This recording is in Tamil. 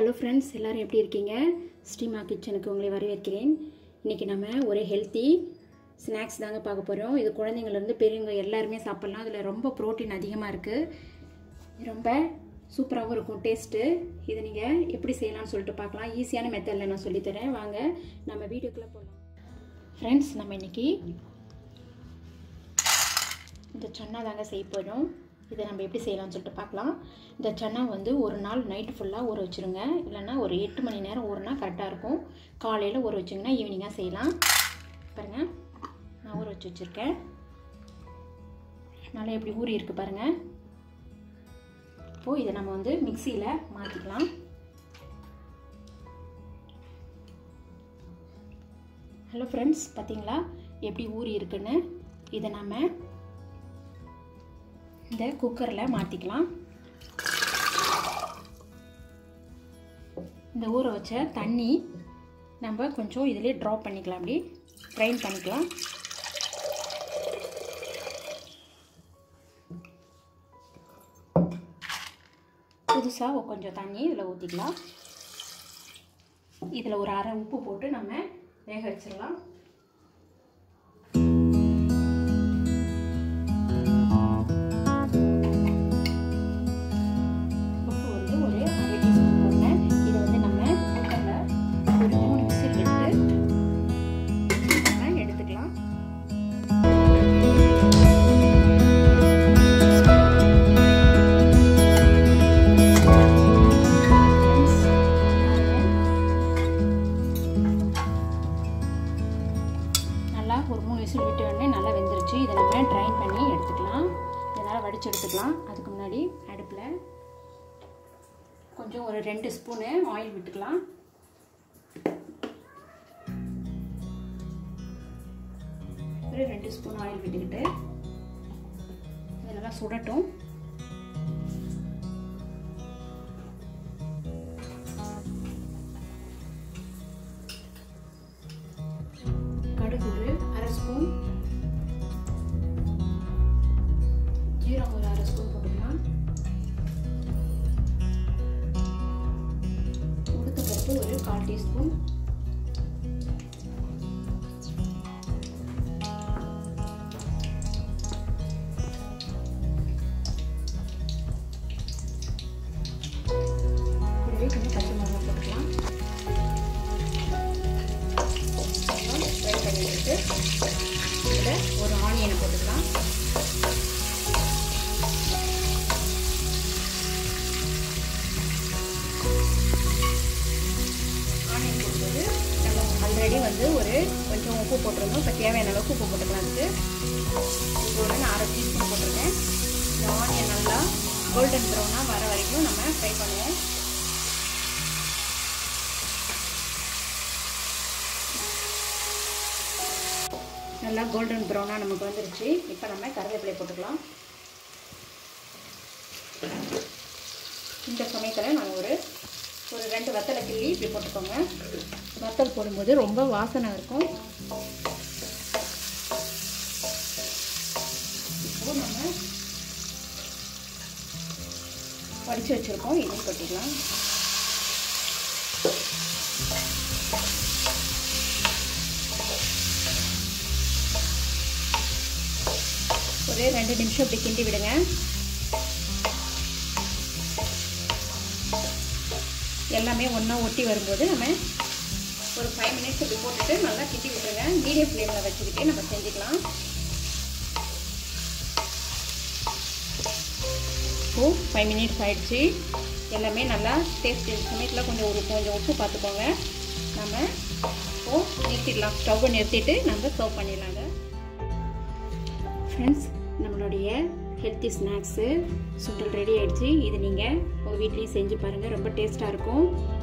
ஹலோ ஃப்ரெண்ட்ஸ் எல்லோரும் எப்படி இருக்கீங்க ஸ்ரீமா கிச்சனுக்கு உங்களை வரவேற்கிறேன் இன்றைக்கி நம்ம ஒரு ஹெல்த்தி ஸ்நாக்ஸ் தாங்க பார்க்க போகிறோம் இது குழந்தைங்கள்லேருந்து பெரியவங்க எல்லாருமே சாப்பிட்லாம் அதில் ரொம்ப ப்ரோட்டீன் அதிகமாக இருக்குது ரொம்ப சூப்பராகவும் இருக்கும் டேஸ்ட்டு இதை நீங்கள் எப்படி செய்யலாம்னு சொல்லிட்டு பார்க்கலாம் ஈஸியான மெத்தடில் நான் சொல்லித்தரேன் வாங்க நம்ம வீடியோக்குள்ளே போகலாம் ஃப்ரெண்ட்ஸ் நம்ம இன்றைக்கி இந்த சன்னா தாங்க செய்ய போகிறோம் இதை நம்ம எப்படி செய்யலாம்னு சொல்லிட்டு பார்க்கலாம் இந்த சன்னா வந்து ஒரு நாள் நைட்டு ஃபுல்லாக ஊற வச்சுருங்க இல்லைன்னா ஒரு எட்டு மணி நேரம் ஊறினா கரெக்டாக இருக்கும் காலையில் ஊற வச்சிங்கன்னா ஈவினிங்காக செய்யலாம் பாருங்கள் நான் ஊற வச்சு வச்சுருக்கேன் நல்லா எப்படி ஊறி இருக்குது பாருங்கள் இப்போது இதை நம்ம வந்து மிக்சியில் மாற்றிக்கலாம் ஹலோ ஃப்ரெண்ட்ஸ் பார்த்தீங்களா எப்படி ஊறி இருக்குன்னு இதை நம்ம இந்த குக்கரில் மாற்றிக்கலாம் இந்த ஊற வச்ச தண்ணி நம்ம கொஞ்சம் இதிலே ட்ராப் பண்ணிக்கலாம் அப்படி ட்ரைன் பண்ணிக்கலாம் புதுசாக கொஞ்சம் தண்ணி இதில் ஊற்றிக்கலாம் இதில் ஒரு அரை உப்பு போட்டு நம்ம வேக வச்சிடலாம் உப்பு வந்து ஒரு அரை டீஸ்பூன் போட்டேன் இதை வந்து நம்ம குக்கரில் ஒரு மூணு விசில் விட்டு நம்ம எடுத்துக்கலாம் நல்லா ஒரு மூணு விசில் விட்டு உடனே நல்லா வெந்துருச்சு இதை நம்ம ட்ரைன் பண்ணி எடுத்துக்கலாம் இதனால் வடித்து எடுத்துக்கலாம் அதுக்கு முன்னாடி அடுப்பில் கொஞ்சம் ஒரு ரெண்டு ஸ்பூனு ஆயில் விட்டுக்கலாம் ஒரு ரெண்டு ஸ்பூன் ஆயில் விட்டுக்கிட்டு இது நல்லா சுடட்டும் கடுகு ஒரு அரை ஸ்பூன் ஜீரகம் ஒரு அரை ஸ்பூன் போட்டுக்கலாம் உளுத்தப்பருப்பு ஒரு கால் டீஸ்பூன் கூடவே கொஞ்சம் பச்சை மிளகா போட்டுக்கலாம் ஃப்ரை பண்ணி எடுத்து இதில் ஒரு ஆனியனை போட்டுக்கலாம் ஆனியன் போடும்போது நம்ம ஆல்ரெடி வந்து ஒரு கொஞ்சம் உப்பு போட்டிருந்தோம் இப்போ தேவையான அளவுக்கு உப்பு போட்டுக்கலாம் அதுக்கு இதோட நான் அரை டீஸ்பூன் போட்டிருக்கேன் இந்த ஆனியன் நல்லா கோல்டன் ப்ரௌனாக வர வரைக்கும் நம்ம ஃப்ரை பண்ணுவோம் நல்லா கோல்டன் ப்ரௌனாக நமக்கு வந்துருச்சு இப்போ நம்ம கருவேப்பிலை போட்டுக்கலாம் இந்த சமயத்தில் நாங்கள் ஒரு ஒரு ரெண்டு வத்தலை கிள்ளி இப்படி போட்டுக்கோங்க வத்தல் போடும்போது ரொம்ப வாசனை இருக்கும் இப்போ நம்ம வடித்து வச்சுருக்கோம் இதையும் கொட்டிக்கலாம் ஒரு ரெண்டு நிமிஷம் இப்படி கிண்டி விடுங்க எல்லாமே ஒன்றா ஒட்டி வரும்போது நம்ம ஒரு ஃபைவ் மினிட்ஸ் இப்படி போட்டுட்டு நல்லா கிண்டி விட்டுருங்க மீடியம் ஃப்ளேமில் வச்சுக்கிட்டே நம்ம செஞ்சுக்கலாம் இப்போ ஃபைவ் மினிட்ஸ் ஆயிடுச்சு எல்லாமே நல்லா டேஸ்ட் சமயத்தில் கொஞ்சம் ஒரு கொஞ்சம் உப்பு பார்த்துக்கோங்க நம்ம இப்போது நிறுத்திடலாம் ஸ்டவ்வை நிறுத்திட்டு நம்ம சர்வ் பண்ணிடலாங்க ஃப்ரெண்ட்ஸ் நம்மளுடைய ஹெல்த்தி ஸ்நாக்ஸு சுண்டல் ரெடி ஆகிடுச்சு இது நீங்கள் உங்கள் வீட்லேயும் செஞ்சு பாருங்கள் ரொம்ப டேஸ்ட்டாக இருக்கும்